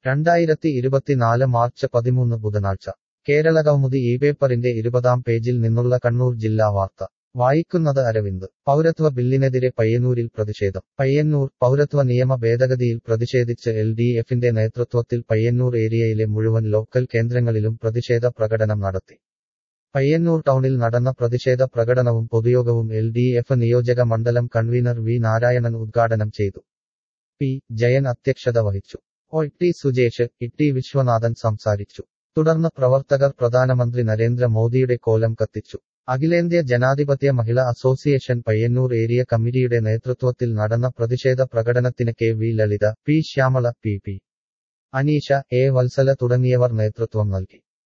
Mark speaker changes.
Speaker 1: രണ്ടായിരത്തി ഇരുപത്തിനാല് മാർച്ച് പതിമൂന്ന് ബുധനാഴ്ച കേരള കൗമുദി ഈ പേപ്പറിന്റെ ഇരുപതാം പേജിൽ നിന്നുള്ള കണ്ണൂർ ജില്ലാ വാർത്ത വായിക്കുന്നത് അരവിന്ദ് പൗരത്വ ബില്ലിനെതിരെ പയ്യന്നൂരിൽ പ്രതിഷേധം പയ്യന്നൂർ പൗരത്വ നിയമ ഭേദഗതിയിൽ പ്രതിഷേധിച്ച് എൽ ഡി എഫിന്റെ നേതൃത്വത്തിൽ പയ്യന്നൂർ ഏരിയയിലെ മുഴുവൻ ലോക്കൽ കേന്ദ്രങ്ങളിലും പ്രതിഷേധ പ്രകടനം നടത്തി പയ്യന്നൂർ ടൗണിൽ നടന്ന പ്രതിഷേധ പ്രകടനവും പൊതുയോഗവും എൽ ഡി എഫ് നിയോജക മണ്ഡലം കൺവീനർ വി നാരായണൻ ഉദ്ഘാടനം ചെയ്തു പി ജയൻ അധ്യക്ഷത വഹിച്ചു O T Sujesh E Viswanathan സംസാരിച്ചു തുടർന്ന് പ്രവർത്തകർ പ്രധാനമന്ത്രി നരേന്ദ്ര മോദിയുടെ കോലം കത്തിച്ചു അഖിലേന്ത്യാ ജനാധിപത്യ മഹിളാ അസോസിയേഷൻ പയ്യന്നൂർ ഏരിയ കമ്മിറ്റിയുടെ നേതൃത്വത്തിൽ നടന്ന പ്രതിഷേധ പ്രകടനത്തിന് K V Lalitha P Shyamala P P Aneesha A Vatsala തുടങ്ങിയവർ നേതൃത്വം നൽകി